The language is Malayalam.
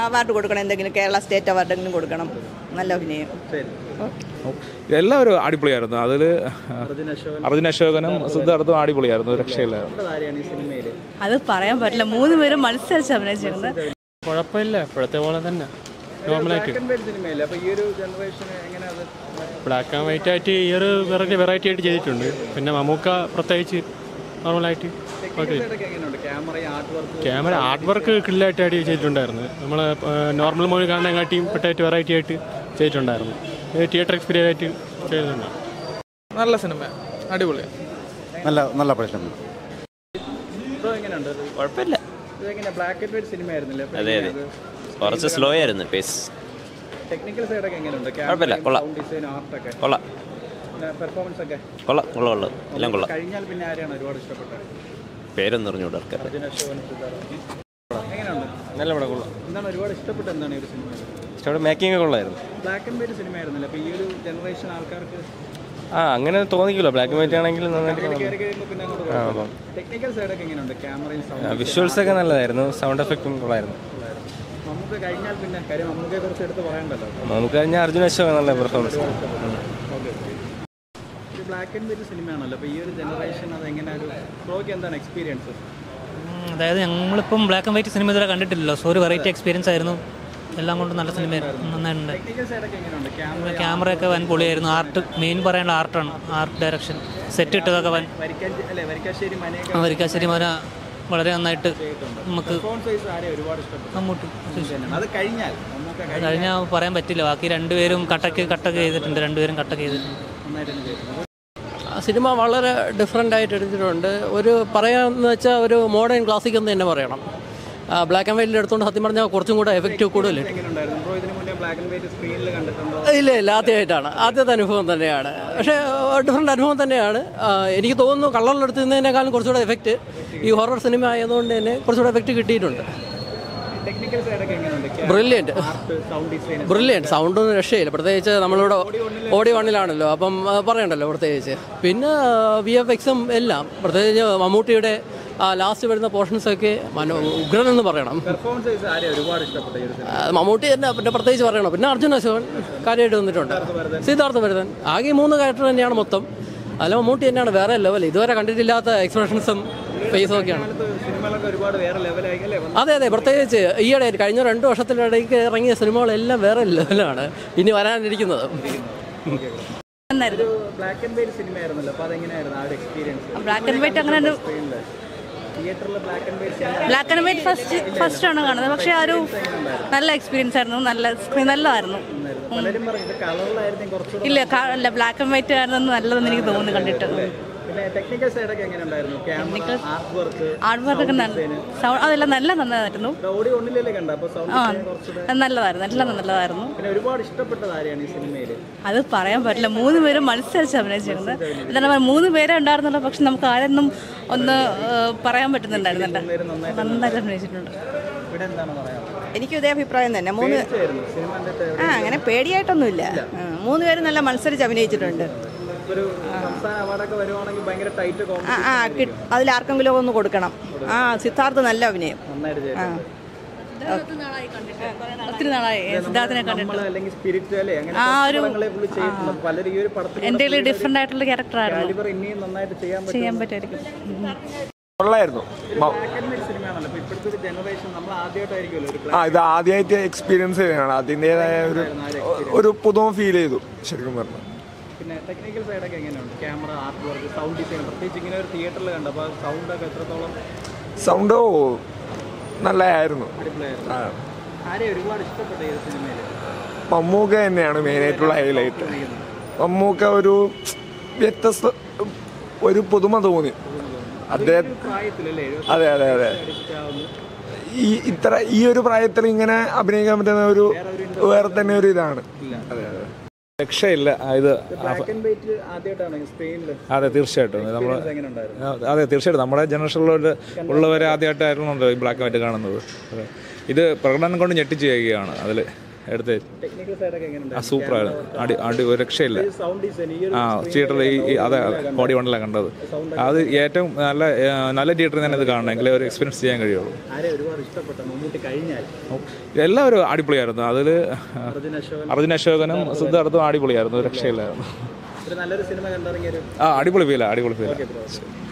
അവാർഡ് കൊടുക്കണം എന്തെങ്കിലും കേരള സ്റ്റേറ്റ് അവാർഡെങ്കിലും കൊടുക്കണം നല്ല അഭിനയം എല്ലാവരും അടിപൊളിയായിരുന്നു അതിൽ അർജുൻ അശോകനും സിദ്ധാർത്ഥും അടിപൊളിയായിരുന്നു ഒരു രക്ഷയില്ലായിരുന്നു ആരെയാണ് ഈ സിനിമയിൽ അത് പറയാൻ പറ്റില്ല മൂന്ന് പേരും മത്സരിച്ച് അഭിനയിച്ചിരുന്നത് കുഴപ്പമില്ല ഇപ്പോഴത്തെ പോലെ തന്നെ നോർമലായിട്ട് സിനിമയില്ല അപ്പൊ ഈ ഒരു ജനറേഷന് എങ്ങനെ അത് ബ്ലാക്ക് ആൻഡ് വൈറ്റ് ആയിട്ട് ഈ ഒരു വെറൈറ്റി വെറൈറ്റി ആയിട്ട് ചെയ്തിട്ടുണ്ട് പിന്നെ മമ്മൂക്ക പ്രത്യേകിച്ച് നോർമലായിട്ട് ഓക്കെ ഇതൊക്കെ എങ്ങനെയുണ്ട് camera art work camera art work കില്ലായിട്ട് ആയിട്ട് ചെയ്തിട്ടുണ്ടായിരുന്നു നമ്മൾ നോർമൽ മൂവി കാണാൻ കാട്ടിയും പെട്ടായിട്ട് വെറൈറ്റി ആയിട്ട് ചെയ്തിട്ടുണ്ടായിരുന്നു തിയേറ്റർ എക്സ്പീരിയൻസ് ആയിട്ട് ചെയ്തിട്ടുണ്ട് നല്ല സിനിമ അടിപൊളി നല്ല നല്ല പ്രശ്നം ബ്രോ എങ്ങനെയുണ്ട് കുഴപ്പമില്ല ഇതെങ്ങനെ ബ്ലാക്ക് ആൻഡ് വൈറ്റ് സിനിമ ആയിരുന്നില്ലേ അതെ അതെ കുറച്ച് സ്ലോ ആയിരുന്നു പേസ് ടെക്നിക്കൽ സൈഡൊക്കെ എങ്ങനെയുണ്ട് കുഴപ്പമില്ല, കൊള്ളാം. ഡിസൈൻ ആർട്ടൊക്കെ കൊള്ളാം പിന്നെ പെർഫോമൻസ് ഒക്കെ കൊള്ളാം കൊള്ളാം കൊള്ളാം എല്ലാം കൊള്ളാം കഴിഞ്ഞാൽ പിന്നെ ആരെയാണ് ഒരുപാട് ഇഷ്ടപ്പെട്ടത് പേരൊന്നും അറിഞ്ഞൂടെ ആൾക്കാർ അർജുന അശോകൻ സിദ്ധാർത്ഥ് എങ്ങനെയുണ്ട് നല്ല പടം കൊള്ളാം എന്താണ് ഒരുപാട് ഇഷ്ടപ്പെട്ടത് എന്താണ് ഈ ഒരു സിനിമ ഇഷ്ടപ്പെട്ട മേക്കിംഗ് കൊള്ളായിരുന്നു ബ്ലാക്ക് ആൻഡ് വൈറ്റ് സിനിമ ആയിരുന്നില്ല അപ്പൊ ഈ ഒരു ജനറേഷൻ ആൾക്കാർക്ക് ആ അങ്ങനെ തോന്നിക്കില്ല ബ്ലാക്ക് ആൻഡ് വൈറ്റ് ആണെങ്കിൽ നന്നായിട്ട് കയറി കഴിയുമ്പോൾ പിന്നെ അങ്ങോട്ട് ടെക്നിക്കൽ സൈഡൊക്കെ എങ്ങനെയുണ്ട് ക്യാമറയും സൗണ്ട് വിഷ്വൽസ് ഒക്കെ നല്ലതായിരുന്നു സൗണ്ട് എഫക്റ്റും കൊള്ളായിരുന്നു നമുക്ക് കഴിഞ്ഞാൽ പിന്നെ കാര്യം നമുക്ക് കുറച്ച് എടുത്ത് പറയണ്ടല്ലോ നമുക്ക് കഴിഞ്ഞ അർജുന അശോകൻ നല്ല പെർഫോമൻസ് ഇത് ബ്ലാക്ക് ആൻഡ് വൈറ്റ് സിനിമയാണല്ലോ അപ്പോൾ ഈ ഒരു ജനറേഷൻ അത് എങ്ങനെ ഒരു ബ്രോക്ക് എന്താണ് എക്സ്പീരിയൻസ് അതായത് ഞങ്ങളിപ്പം ബ്ലാക്ക് ആൻഡ് വൈറ്റ് സിനിമ ഇതുവരെ കണ്ടിട്ടില്ലല്ലോ സോ ഒരു വെറൈറ്റി എക്സ്പീരിയൻസ് ആയിരുന്നു എല്ലാം കൊണ്ടും നല്ല സിനിമയായിരുന്നു നന്നായിട്ടുണ്ട് ടെക്നിക്കൽ സൈഡൊക്കെ എങ്ങനെയുണ്ട് ക്യാമറ ക്യാമറയൊക്കെ വൻ പൊളിയായിരുന്നു ആർട്ട് മെയിൻ പറയാനുള്ള ആർട്ടാണ് ആർട്ട് ഡയറക്ഷൻ സെറ്റ് ഇട്ടതൊക്കെ വൻ വരിക്കാശ്ശേരി അല്ലേ വരിക്കാശ്ശേരി മനയൊക്കെ വരിക്കാശ്ശേരി മന വളരെ നന്നായിട്ട് നമുക്ക് ഫോൺ സൈസ് ആരെ ഒരുപാട് ഇഷ്ടപ്പെട്ടു മമ്മൂട്ടി അത് കഴിഞ്ഞാൽ നമുക്ക് അത് കഴിഞ്ഞാൽ പറയാൻ പറ്റില്ല ബാക്കി രണ്ടുപേരും കട്ടക്ക് കട്ടക്ക് ചെയ്തിട്ടുണ്ട് രണ്ടുപേരും കട്ടക്ക് ചെയ്തിട്ടുണ്ട് നന്നായിട്ട് തന്നെ ചെയ്തു സിനിമ വളരെ ഡിഫറെൻ്റ് ആയിട്ട് എടുത്തിട്ടുണ്ട് ഒരു പറയാമെന്ന് വെച്ചാൽ ഒരു മോഡേൺ ക്ലാസിക് എന്ന് തന്നെ പറയണം ബ്ലാക്ക് ആൻഡ് വൈറ്റിൽ എടുത്തുകൊണ്ട് സത്യം പറഞ്ഞാൽ കുറച്ചും കൂടെ എഫക്റ്റ് കൂടുതൽ എങ്ങനെ ഉണ്ടായിരുന്നു ബ്രോ ഇതിന് മുന്നേ ബ്ലാക്ക് ആൻഡ് വൈറ്റ് സ്ക്രീനിൽ കണ്ടിട്ടുണ്ടോ ഇല്ല ഇല്ല ആദ്യമായിട്ടാണ് ആദ്യത്തെ അനുഭവം തന്നെയാണ് പക്ഷേ ഡിഫറെൻ്റ് അനുഭവം തന്നെയാണ് ആ, എനിക്ക് തോന്നുന്നു കള്ളറിലെടുത്ത് നിന്നതിനേക്കാളും കുറച്ചുകൂടെ എഫക്റ്റ് ഈ ഹൊറർ സിനിമ ആയതുകൊണ്ട് തന്നെ കുറച്ചുകൂടെ എഫക്റ്റ് കിട്ടിയിട്ടുണ്ട് ടെക്നിക്കൽ സൈഡൊക്കെ എങ്ങനെയുണ്ട് ബ്രില്യൻറ്റ് സൗണ്ട് ഡിസൈൻ ബ്രില്യൻറ്റ് സൗണ്ടൊന്നും രക്ഷയില്ല പ്രത്യേകിച്ച് നമ്മളിവിടെ ഓടി വണ്ണിലാണല്ലോ അപ്പം ആ, പറയണ്ടല്ലോ പ്രത്യേകിച്ച് പിന്നെ വി എഫ് എക്സും എല്ലാം പ്രത്യേകിച്ച് മമ്മൂട്ടിയുടെ ലാസ്റ്റ് വരുന്ന പോർഷൻസൊക്കെ മനോ ഉഗ്രൻ എന്ന് പറയണം പെർഫോമൻസ് സൈസ് ആരെ ഒരുപാട് ഇഷ്ടപ്പെട്ട ഈ ഒരു സിനിമ ആ, മമ്മൂട്ടി തന്നെ പിന്നെ പ്രത്യേകിച്ച് പറയണം പിന്നെ അർജുൻ അശോകൻ കാര്യമായിട്ട് വന്നിട്ടുണ്ട് സിദ്ധാർത്ഥ ഭരതൻ ആകെ ഈ മൂന്ന് ക്യാരക്ടർ തന്നെയാണ് മൊത്തം അല്ല മമ്മൂട്ടി തന്നെയാണ് വേറെ ലെവൽ ഇതുവരെ കണ്ടിട്ടില്ലാത്ത എക്സ്പ്രഷൻസും ഫേസും ഒക്കെയാണ് സിനിമകളൊക്കെ ഒരുപാട് വേറെ ലെവലായി അല്ലേ അതെ അതെ പ്രത്യേകിച്ച് ഈയിടെ കഴിഞ്ഞ രണ്ട് വർഷത്തിനിടയ്ക്ക് ഇറങ്ങിയ സിനിമകളെല്ലാം വേറെ ലെവലാണ് ഇനി വരാനിരിക്കുന്നത് നന്നായിരുന്നു ബ്ലാക്ക് ആൻഡ് വൈറ്റ് സിനിമ ആയിരുന്നല്ലോ അപ്പോൾ അതെങ്ങനെയായിരുന്നു ആ ഒരു എക്സ്പീരിയൻസ് ബ്ലാക്ക് ആൻഡ് വൈറ്റ് അങ്ങനെ ഒരു തിയേറ്ററിൽ black and white cinema black and white first first ആണ് കാണുന്നത് പക്ഷേ ആ ഒരു നല്ല എക്സ്പീരിയൻസ് ആയിരുന്നു നല്ല സ്ക്രീൻ നല്ലതായിരുന്നു പലരും പറയും ഇത് കളറിലായിരുന്നു കുറച്ചുകൂടെ ഇല്ല കാ- അല്ല ബ്ലാക്ക് ആൻഡ് വൈറ്റ് ആയിരുന്നു നല്ലതെന്ന് എനിക്ക് തോന്നുന്നു കണ്ടിട്ട് പിന്നെ ടെക്നിക്കൽ സൈഡൊക്കെ എങ്ങനെ ഉണ്ടായിരുന്നു ക്യാമറ ആർട്ട് വർക്ക് ആർട്ട് വർക്കൊക്കെ സൗണ്ട് അതെല്ലാം നല്ല നന്നായിരുന്നു ഓടി ഒന്നിലല്ലേ കണ്ട അപ്പോൾ സൗണ്ട് ആ കുറച്ചുകൂടെ അത് നല്ലതായിരുന്നു എല്ലാം നല്ലതായിരുന്നു പിന്നെ ഒരുപാട് ഇഷ്ടപ്പെട്ടത് ആരെയാണ് ഈ സിനിമയിൽ അത് പറയാൻ പറ്റില്ല മൂന്ന് പേരും മത്സരിച്ച് അഭിനയിച്ചിരുന്നത് എന്താണ് പറയുക മൂന്ന് പേരെ ഉണ്ടായിരുന്നുള്ളൂ പക്ഷെ നമുക്ക് ആരെന്നും ഒന്ന് ഏഹ്, പറയാൻ പറ്റുന്നുണ്ടായിരുന്നില്ല നന്നായിട്ട് അഭിനയിച്ചിട്ടുണ്ട് ഇവിടെ എന്താണ് പറയാനുള്ളത് എനിക്കും ഇതേ അഭിപ്രായം തന്നെ മൂന്ന് ആയിരുന്നു സിനിമ കണ്ടിട്ട് ആ അങ്ങനെ പേടിയായിട്ടൊന്നുമില്ല ആ, മൂന്ന് പേരും നല്ല മത്സരിച്ച് അഭിനയിച്ചിട്ടുണ്ട് ഒരു സംസ്ഥാന അവാർഡൊക്കെ വരുവാണെങ്കിൽ ഭയങ്കര ടൈറ്റ് ആ ആ കിട്ട് അതിലാർക്കെങ്കിലും ഒന്ന് കൊടുക്കണം ആ സിദ്ധാർത്ഥ് നല്ല അഭിനയം നന്നായിട്ട് ചെയ്തു ആ ഒത്തിരി നാളായി സിദ്ധാർത്ഥിനെ കണ്ടിട്ട് നമ്മൾ അല്ലെങ്കിൽ സ്പിരിറ്റ് അല്ലേ അങ്ങനെ ആ കുറച്ച് ഒരു- പടങ്ങളെ പുള്ളി ചെയ്തിട്ടുണ്ട് പലരും ഈ ഒരു പടത്തിൽ എൻ്റെ കയ്യിൽ ഡിഫറെൻ്റ് ആയിട്ടുള്ള ക്യാരക്ടറായിരുന്നു കാലിബർ ഇനിയും നന്നായിട്ട് ചെയ്യാൻ പറ്റും ചെയ്യാൻ പറ്റുമായിരിക്കും ഉം. കൊള്ളായിരുന്നു ബ്ലാക്ക് ആൻഡ് വൈറ്റ് സിനിമയാണല്ലോ അപ്പൊ ഇപ്പോഴത്തെ ഒരു ജനറേഷൻ നമ്മൾ ആദ്യമായിട്ടായിരിക്കുമല്ലോ ഒരു ആ ഇത് ആദ്യമായിട്ട് എക്സ്പീരിയൻസ് ചെയ്യുകയാണ് അതിൻ്റെതായ ഒരു ഒരു പുതുമ ഫീൽ ചെയ്തു ശരിക്കും പറഞ്ഞു പിന്നെ ടെക്നിക്കൽ സൈഡൊക്കെ എങ്ങനെയുണ്ട് camera art work sound design പ്രത്യേകിച്ച് ഇങ്ങനെ ഒരു തിയേറ്ററിൽ കണ്ടപ്പോൾ സൗണ്ട് ഒക്കെ എത്രത്തോളം സൗണ്ട് നല്ലതായിരുന്നു അടിപൊളിയായിരുന്നു ആ ആരെ ഒരുപാട് ഇഷ്ടപ്പെട്ട ഈ ഒരു സിനിമയിൽ മമ്മൂക്ക തന്നെയാണ് മെയിനായിട്ടുള്ള ഹൈലൈറ്റ് മമ്മൂക്ക ഒരു വ്യത്യസ്ത ഒരു പുതുമ തോന്നി അദ്ദേഹം പ്രായത്തിലല്ലേ അതെ അതെ അതെ എഴുപത്തി ഈ ഇത്ര ഈ ഒരു പ്രായത്തിൽ ഇങ്ങനെ അഭിനയിക്കാൻ പറ്റുന്ന ഒരു വേറെ തന്നെ ഒരു ഇതാണ് അതെ അതെ രക്ഷയില്ല ആ, ഇത് ബ്ലാക്ക് ആൻഡ് വൈറ്റ് ആദ്യമായിട്ടാണ് സ്ക്രീനിൽ അതെ തീർച്ചയായിട്ടും നമ്മൾ എങ്ങനെ ഉണ്ടായിരുന്നു അതെ തീർച്ചയായിട്ടും നമ്മുടെ ജനറേഷനിലുള്ള ഉള്ളവരെ ആദ്യമായിട്ടായിരുന്നു ഈ ബ്ലാക്ക് ആൻഡ് വൈറ്റ് കാണുന്നത് അതെ ഇത് പ്രകടനം കൊണ്ട് ഞെട്ടിച്ച് ചെയ്യുകയാണ് അതിൽ എടുത്ത് ടെക്നിക്കൽ സൈഡൊക്കെ എങ്ങനെയുണ്ട് ആ സൂപ്പറായിരുന്നു അടി അടി ഒരു രക്ഷയില്ല സൗണ്ട് ഡിസൈൻ ഈ ഒരു ആ തിയേറ്ററിൽ ഈ ഈ- അതെ ഓടി വണ്ടിലാണ് കണ്ടത് അത് ഏറ്റവും നല്ല ആ, നല്ല തിയേറ്ററിൽ തന്നെ ഇത് കാണണം എങ്കിലേ ഒരു എക്സ്പീരിയൻസ് ചെയ്യാൻ കഴിയുള്ളൂ ആരെ ഒരുപാട് ഇഷ്ടപ്പെട്ട മമ്മൂട്ടി കഴിഞ്ഞാൽ എല്ലാവരും അടിപൊളിയായിരുന്നു അതിൽ അർജുൻ അശോകൻ അർജുൻ അശോകനും സിദ്ധാർത്ഥും അടിപൊളിയായിരുന്നു ഒരു രക്ഷയില്ലായിരുന്നു ഒരു നല്ലൊരു സിനിമ കണ്ടിറങ്ങിയ ഒരു ആ അടിപൊളി ഫീല അടിപൊളി ഫീല